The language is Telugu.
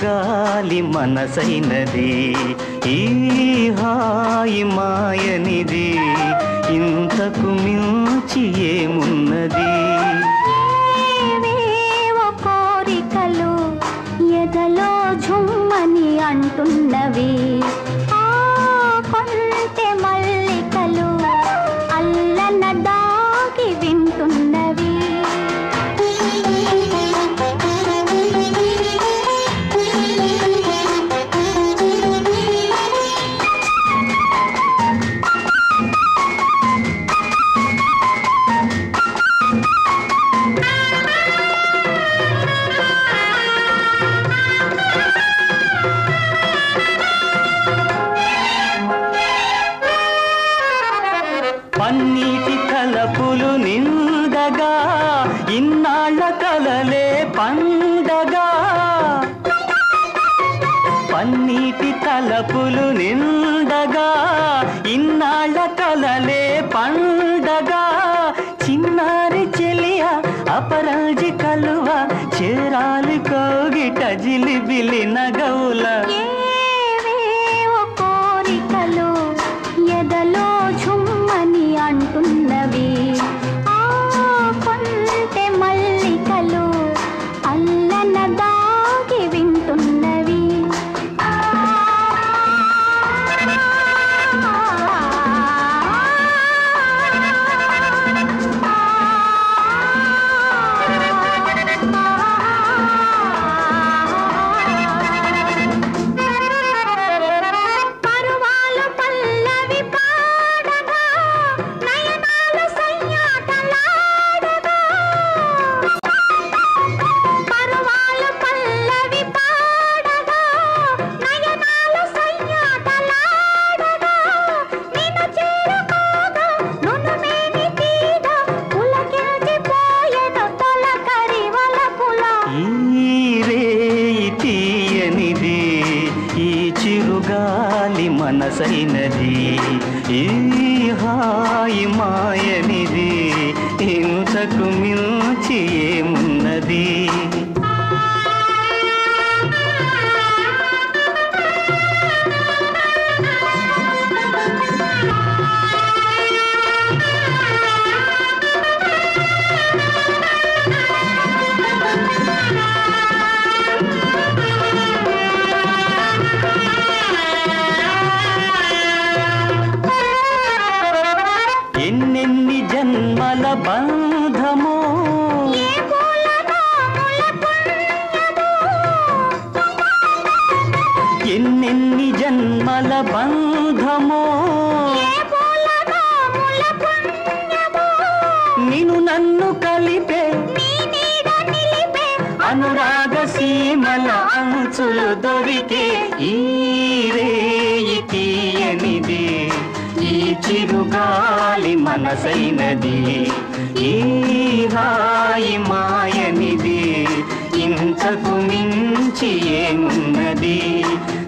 చిరుగాలి మనసైనది ఈ హాయి మాయనిది ఇంతకు మించి ఏమున్నది ఏవేవో కోరికలు ఎదలో ఝుమ్మని అంటున్నవి ఆ కొంటె మల్లికలు అల్లన దాగి వింటున్నవి పన్నీటి కలపులు నిండగా ఇన్నాళ్ళ కలలే పండగా పన్నీటి తలపులు నిండగా ఇన్నాళ్ళ కలలే పండగా చిన్నారి చెలియ అపరాజి కలువ చేరాలి కోగిట జిలిబిలి నగవుల ఏవేవో కోరికలు ఎదలో ఝుమ్మని అంటున్నవి ఆ కొంటె మల్లికలు అల్లన దాగి వింటున్నవి పరువాలు పల్లవి పాడగా నయనాలు సయ్యాటలాడగా పరువాలు పల్లవి పాడగా నయనాలు సయ్యాటలాడగా నిన్ను చేరుకోగా నునుమేని తీగ పులకించిపోయెను తొలకరి వలపుల ఈ రేయి తీయనిది ఈ చిరుగాలి మనసైనది ఈ హాయి మాయనిది ఇంతకు మించి ఏమున్నది ఎన్నెన్ని జన్మల బంధమో ఏ పూలనో ములపుణ్యమో ఎన్నెన్ని జన్మల బంధమో ఏ పూలనో ములపుణ్యమో నిన్ను నన్ను కలిపే నీ నీడ నిలిపే అనురాగ సీమల అంచులు దొరికే ఈ రేయి తీయనిది ఈ చిరుగాలి మనసైనది ఈ హాయి మాయనిది ఇంతకు మించి ఏమున్నది